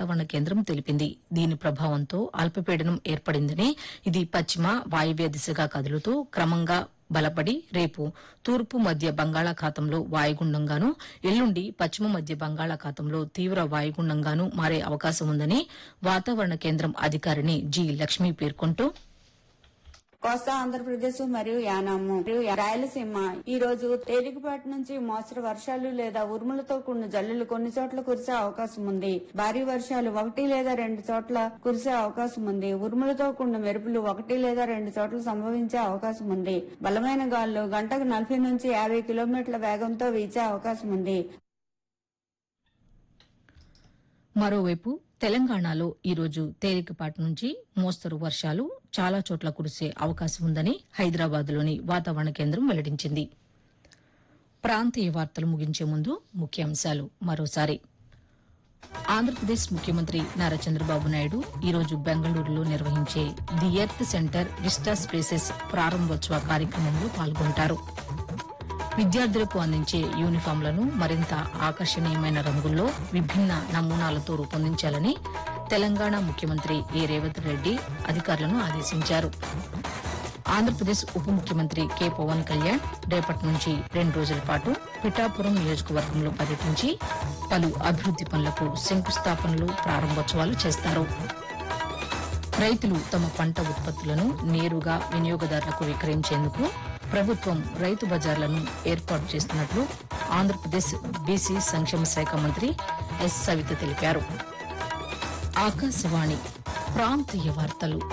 వాతావరణ కేంద్రం తెలిపింది దీని ప్రభావంతో అల్పపీడనం ఏర్పడిందని ఇది పశ్చిమ వాయువ్య దిశగా కదులుతూ క్రమంగా బలపడి రేపు తూర్పు మధ్య బంగాళాఖాతంలో వాయుగుండంగాను ఎల్లుండి పశ్చిమ మధ్య బంగాళాఖాతంలో తీవ్ర వాయుగుండంగాను మారే అవకాశం ఉందని వాతావరణ కేంద్రం అధికారిని జి లక్ష్మి పేర్కొంటూ కోస్తా ఆంధ్రప్రదేశ్ మరియు యానాము మరియు రాయలసీమ ఈ రోజు తేలికపాటి నుంచి మోస్తరు వర్షాలు లేదా ఉరుములతో కూడిన జల్లులు కొన్ని చోట్ల కురిసే అవకాశం ఉంది భారీ వర్షాలు ఒకటి లేదా రెండు చోట్ల కురిసే అవకాశం ఉంది ఉరుములతో కూడిన మెరుపులు ఒకటి లేదా రెండు చోట్ల సంభవించే అవకాశం ఉంది బలమైన గాలులు గంటకు నలభై నుంచి యాభై కిలోమీటర్ల వేగంతో వీచే అవకాశం ఉంది మరోవైపు తెలంగాణలో ఈరోజు తేలికపాటి నుంచి మోస్తరు వర్షాలు చాలా చోట్ల కురిసే అవకాశం ఉందని హైదరాబాద్లోని వాతావరణ కేంద్రం వెల్లడించింది ప్రాంతీయ వార్తలు ముగించే ముందు ముఖ్యాంశాలు మరోసారి ఆంధ్రప్రదేశ్ ముఖ్యమంత్రి నారా చంద్రబాబు నాయుడు ఈరోజు బెంగళూరులో నిర్వహించే the Earth Centre Vista Spaces ప్రారంభోత్సవ కార్యక్రమంలో పాల్గొంటారు విద్యార్థులకు అందించే యూనిఫామ్లను మరింత ఆకర్షణీయమైన రంగుల్లో విభిన్న నమూనాలతో రూపొందించాలని తెలంగాణ ముఖ్యమంత్రి ఏ రేవంత్ రెడ్డి అధికారులను ఆదేశించారు ఆంధ్రప్రదేశ్ ఉప ముఖ్యమంత్రి కె పవన్ కళ్యాణ్ రేపటి నుంచి రెండు రోజుల పాటు పిఠాపురం నియోజకవర్గంలో పర్యటించి పలు అభివృద్ది పనులకు శంకుస్థాపనలు ప్రారంభోత్సవాలు చేస్తారు రైతులు తమ పంట ఉత్పత్తులను నేరుగా వినియోగదారులకు విక్రయించేందుకు ప్రభుత్వం రైతు బజార్లను ఏర్పాటు చేస్తున్నట్లు ఆంధ్రప్రదేశ్ బీసీ సంక్షేమ శాఖ మంత్రి ఎస్ సవిత తెలిపారు ఆకాశవాణి ప్రాంతీయ వార్తలు